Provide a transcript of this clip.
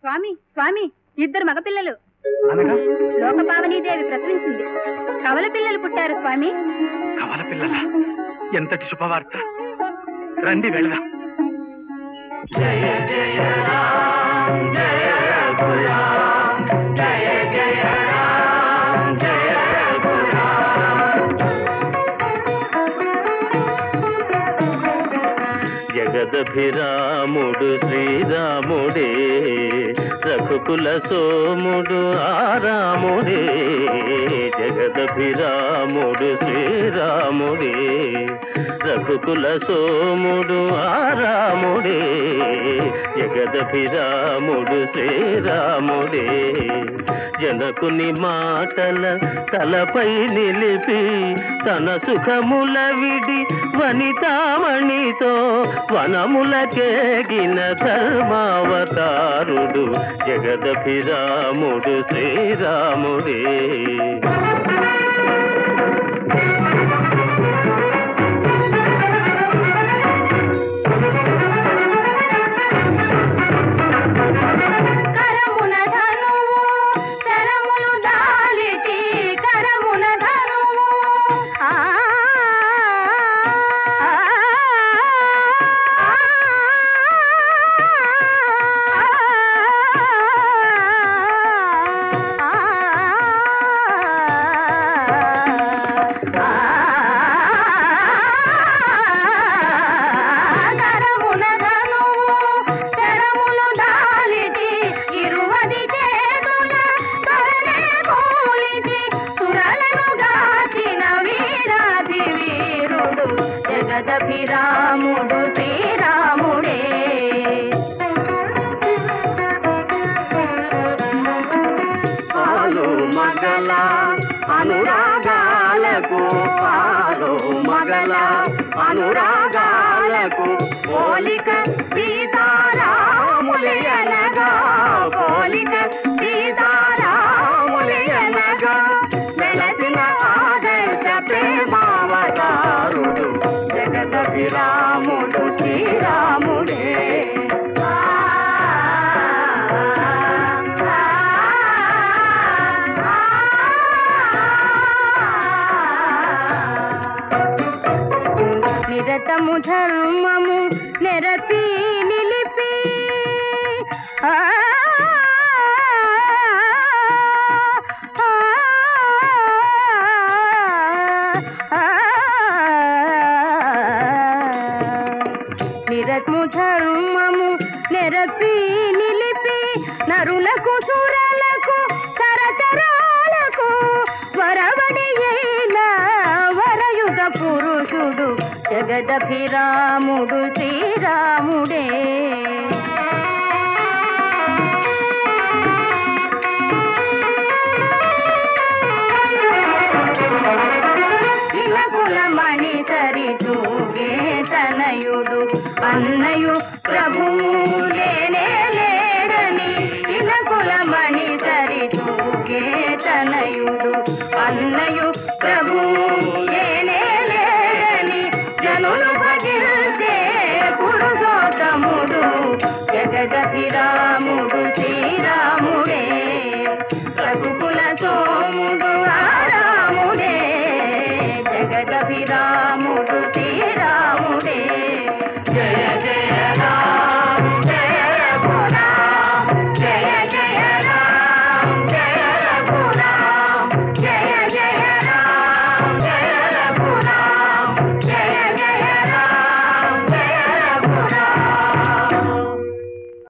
స్వామి స్వామి ఇద్దరు మగపిల్లలు అనగా లోకపావనీదేవి ప్రసవించింది కవల పిల్లలు పుట్టారు స్వామి కవల పిల్లల ఎంతటి శుభవార్త రండి వెళదాం జగదభిరాముడు శ్రీరాముడే రఘుకుల సోముడు ఆరాముడే జగదభిరాముడు శ్రీరాముడే రఘుకుల సోముడు ఆరాముడే జగదభిరాముడు శ్రీరాముడే జనకుని మాటల తలపై నిలిపి తన సుఖముల విడి వనితామణితో వనములకేగిన ధర్మావతారుడు జగదభిరాముడు శ్రీరాముడే కరమున ధనువు కరములు దాలిటి కరమున ధనువు ఆ కరమున ధనువు కరములు దాలిటి ఇరువది చేతుల తరనే కూలిచి సురలను గాచిన వీరాది వీరుడు జగదభిరాముడు శ్రీరాముడే పాలు మగల అనురాగాలకు పాలు మగల అనురాగాలకు పోలిక సీతారాములే అనగా పోలిక సీతారాములే అనగా వెలసిన ఆదర్శ ప్రేమావతారుడు జగదభిరాముడు శ్రీరాముడే నిరతము ధర్మము నెరపి నిలిపి ఆ, ఆ, ఆ, నిరతము ధర్మము నెరపి నిలిపి నరులకు సురలకు తరతరాలకు వరవడి అయిన వరయుగ పురుషుడు జగదభిరాముడు శ్రీరాముడే